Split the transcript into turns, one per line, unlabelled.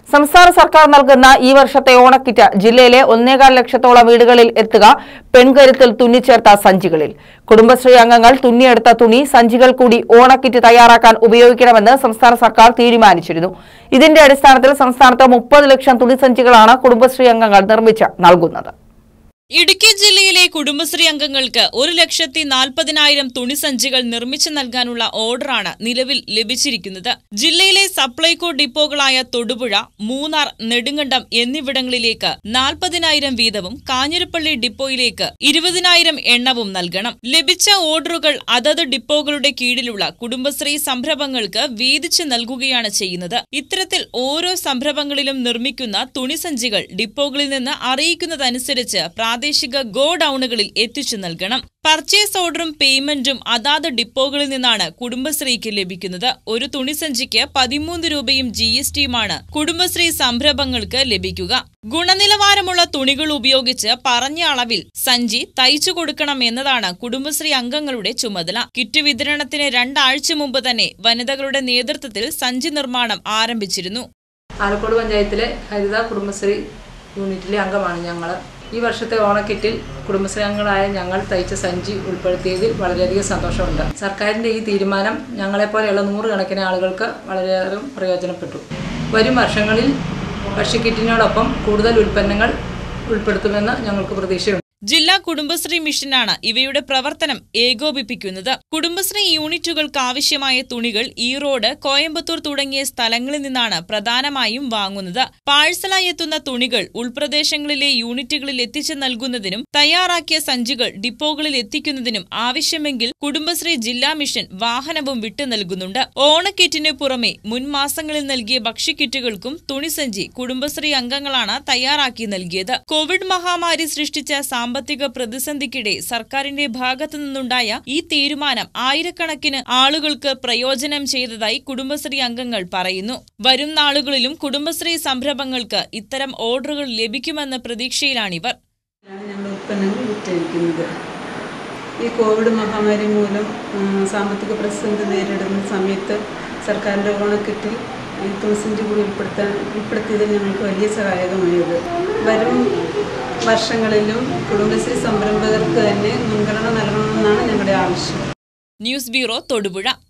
സംസ്ഥാന സർക്കാർ നൽകുന്ന ഈ വർഷത്തെ ഓണക്കിറ്റ് ജില്ലയിലെ ഒന്നേകാൽ ലക്ഷത്തോളം വീടുകളിൽ എത്തുക പെൺകരുത്തിൽ തുന്നിച്ചേർത്ത സഞ്ചികളിൽ കുടുംബശ്രീ അംഗങ്ങൾ തുന്നിയെടുത്ത തുണി സഞ്ചികൾ കൂടി ഓണക്കിറ്റ് തയ്യാറാക്കാൻ ഉപയോഗിക്കണമെന്ന് സംസ്ഥാന സർക്കാർ തീരുമാനിച്ചിരുന്നു ഇതിന്റെ അടിസ്ഥാനത്തിൽ സംസ്ഥാനത്ത് മുപ്പത് ലക്ഷം തുണിസഞ്ചികളാണ് കുടുംബശ്രീ അംഗങ്ങൾ നിർമ്മിച്ച് നൽകുന്നത്
ഇടുക്കി ജില്ലയിലെ കുടുംബശ്രീ അംഗങ്ങൾക്ക് ഒരു ലക്ഷത്തി നാൽപ്പതിനായിരം തുണിസഞ്ചികൾ നിർമ്മിച്ചു നൽകാനുള്ള ഓർഡറാണ് നിലവിൽ ലഭിച്ചിരിക്കുന്നത് ജില്ലയിലെ സപ്ലൈകോ ഡിപ്പോകളായ തൊടുപുഴ മൂന്നാർ നെടുങ്കണ്ടം എന്നിവിടങ്ങളിലേക്ക് നാൽപ്പതിനായിരം വീതവും കാഞ്ഞിരപ്പള്ളി ഡിപ്പോയിലേക്ക് ഇരുപതിനായിരം എണ്ണവും നൽകണം ലഭിച്ച ഓർഡറുകൾ അതത് ഡിപ്പോകളുടെ കീഴിലുള്ള കുടുംബശ്രീ സംരംഭങ്ങൾക്ക് വീതിച്ച് നൽകുകയാണ് ചെയ്യുന്നത് ഇത്തരത്തിൽ ഓരോ സംരംഭങ്ങളിലും നിർമ്മിക്കുന്ന തുണിസഞ്ചികൾ ഡിപ്പോകളിൽ നിന്ന് അറിയിക്കുന്നതനുസരിച്ച് പ്രാദേശിക ഗോഡൌണുകളിൽ എത്തിച്ചു നൽകണം പർച്ചേസ് ഓർഡറും പേയ്മെന്റും അതാത് ഡിപ്പോകളിൽ നിന്നാണ് കുടുംബശ്രീക്ക് ലഭിക്കുന്നത് ഒരു തുണിസഞ്ചിക്ക് പതിമൂന്ന് രൂപയും ജി എസ് ടിയുമാണ് കുടുംബശ്രീ സംരംഭങ്ങൾക്ക് ലഭിക്കുക ഗുണനിലവാരമുള്ള തുണികൾ ഉപയോഗിച്ച് പറഞ്ഞ അളവിൽ സഞ്ചി തയ്ച്ചു കൊടുക്കണം എന്നതാണ് കുടുംബശ്രീ അംഗങ്ങളുടെ ചുമതല കിറ്റ് വിതരണത്തിന് രണ്ടാഴ്ച മുമ്പ് തന്നെ വനിതകളുടെ നേതൃത്വത്തിൽ സഞ്ചി നിർമ്മാണം ആരംഭിച്ചിരുന്നു
ആലക്കോട് പഞ്ചായത്തിലെ ഹരിത കുടുംബശ്രീ യൂണിറ്റിലെ അംഗമാണ് ഞങ്ങൾ ഈ വർഷത്തെ ഓണക്കിറ്റിൽ കുടുംബശ്രീ അംഗങ്ങളായ ഞങ്ങൾ തയ്ച്ച സഞ്ചി ഉൾപ്പെടുത്തിയതിൽ വളരെയധികം സന്തോഷമുണ്ട് സർക്കാരിൻ്റെ ഈ തീരുമാനം ഞങ്ങളെപ്പോലെയുള്ള നൂറുകണക്കിന് ആളുകൾക്ക് വളരെയധികം പ്രയോജനപ്പെട്ടു വരും വർഷങ്ങളിൽ ഭക്ഷ്യക്കിറ്റിനോടൊപ്പം കൂടുതൽ ഉൽപ്പന്നങ്ങൾ ഉൾപ്പെടുത്തുമെന്ന് ഞങ്ങൾക്ക് പ്രതീക്ഷയുണ്ട്
ജില്ലാ കുടുംബശ്രീ മിഷനാണ് ഇവയുടെ പ്രവർത്തനം ഏകോപിപ്പിക്കുന്നത് കുടുംബശ്രീ യൂണിറ്റുകൾക്ക് ആവശ്യമായ തുണികൾ ഈറോഡ് കോയമ്പത്തൂർ തുടങ്ങിയ സ്ഥലങ്ങളിൽ നിന്നാണ് പ്രധാനമായും വാങ്ങുന്നത് പാഴ്സലായി എത്തുന്ന തുണികൾ ഉൾപ്രദേശങ്ങളിലെ യൂണിറ്റുകളിൽ എത്തിച്ചു നൽകുന്നതിനും തയ്യാറാക്കിയ സഞ്ചികൾ ഡിപ്പോകളിൽ എത്തിക്കുന്നതിനും ആവശ്യമെങ്കിൽ കുടുംബശ്രീ ജില്ലാ മിഷൻ വാഹനവും വിട്ടു നൽകുന്നുണ്ട് ഓണക്കിറ്റിന് പുറമെ മുൻ മാസങ്ങളിൽ നൽകിയ ഭക്ഷ്യക്കിറ്റുകൾക്കും തുണിസഞ്ചി കുടുംബശ്രീ അംഗങ്ങളാണ് തയ്യാറാക്കി നൽകിയത് കോവിഡ് മഹാമാരി സൃഷ്ടിച്ച സാമ്പത്തിക പ്രതിസന്ധിക്കിടെ സർക്കാരിന്റെ ഭാഗത്തു നിന്നുണ്ടായ ഈ തീരുമാനം ആയിരക്കണക്കിന് ആളുകൾക്ക് പ്രയോജനം ചെയ്തതായി കുടുംബശ്രീ അംഗങ്ങൾ പറയുന്നു വരും നാളുകളിലും കുടുംബശ്രീ സംരംഭങ്ങൾക്ക് ഇത്തരം ഓർഡറുകൾ ലഭിക്കുമെന്ന പ്രതീക്ഷയിലാണിവർ
ാണ് ഞങ്ങൾ ഉൽപ്പന്നങ്ങൾ വിറ്റഴിക്കുന്നത് ഈ കോവിഡ് മഹാമാരി മൂലം ഉം, സാമ്പത്തിക പ്രതിസന്ധി നേരിടുന്ന സമയത്ത് സർക്കാരിൻ്റെ ഓണക്കിറ്റിൽ ഈ തുളസിൻ്റെ കൂടി ഉൾപ്പെടുത്താൻ ഉൾപ്പെടുത്തിയത് ഞങ്ങൾക്ക് വലിയ സഹായകമായത് വരും വർഷങ്ങളിലും കുടുംബശ്രീ സംരംഭകർക്ക് തന്നെ മുൻഗണന നൽകണമെന്നാണ് ഞങ്ങളുടെ ആവശ്യം
ന്യൂസ് ബ്യൂറോ തൊടുപുഴ